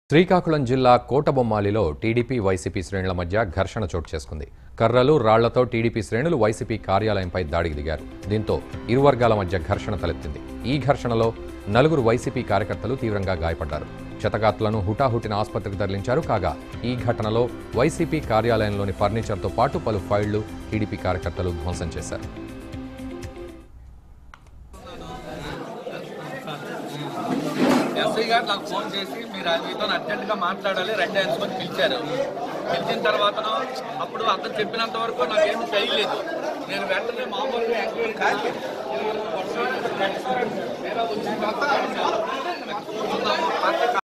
శ్రీకాకుళం జిల్లా కోటబొమ్మాలిలో TDP YCP శ్రేణుల మధ్య ఘర్షణ చోటు చేసుకుంది కర్రలు రాళ్లతో టీడీపీ శ్రేణులు వైసీపీ కార్యాలయంపై దాడికి దిగారు దీంతో ఇరు వర్గాల మధ్య ఘర్షణ తలెత్తింది ఈ ఘర్షణలో నలుగురు వైసీపీ కార్యకర్తలు తీవ్రంగా గాయపడ్డారు క్షతగాత్రులను హుటాహుటిన ఆసుపత్రికి తరలించారు కాగా ఈ ఘటనలో వైసీపీ కార్యాలయంలోని ఫర్నిచర్తో పాటు పలు ఫైళ్లు టీడీపీ కార్యకర్తలు ధ్వంసం చేశారు ఎస్ఐ గారు నాకు ఫోన్ చేసి మీరు అది మీతో అర్జెంట్గా మాట్లాడాలి రండి అనుకొని పిలిచారు పిలిచిన తర్వాత అప్పుడు అతను చెప్పినంత వరకు నాకేం తెలియలేదు నేను వెంటనే మామూలుగా ఎంక్వైరీ చేసి, "ఇలా వచ్చిన తర్వాత కూర్చుందాము, పార్టీ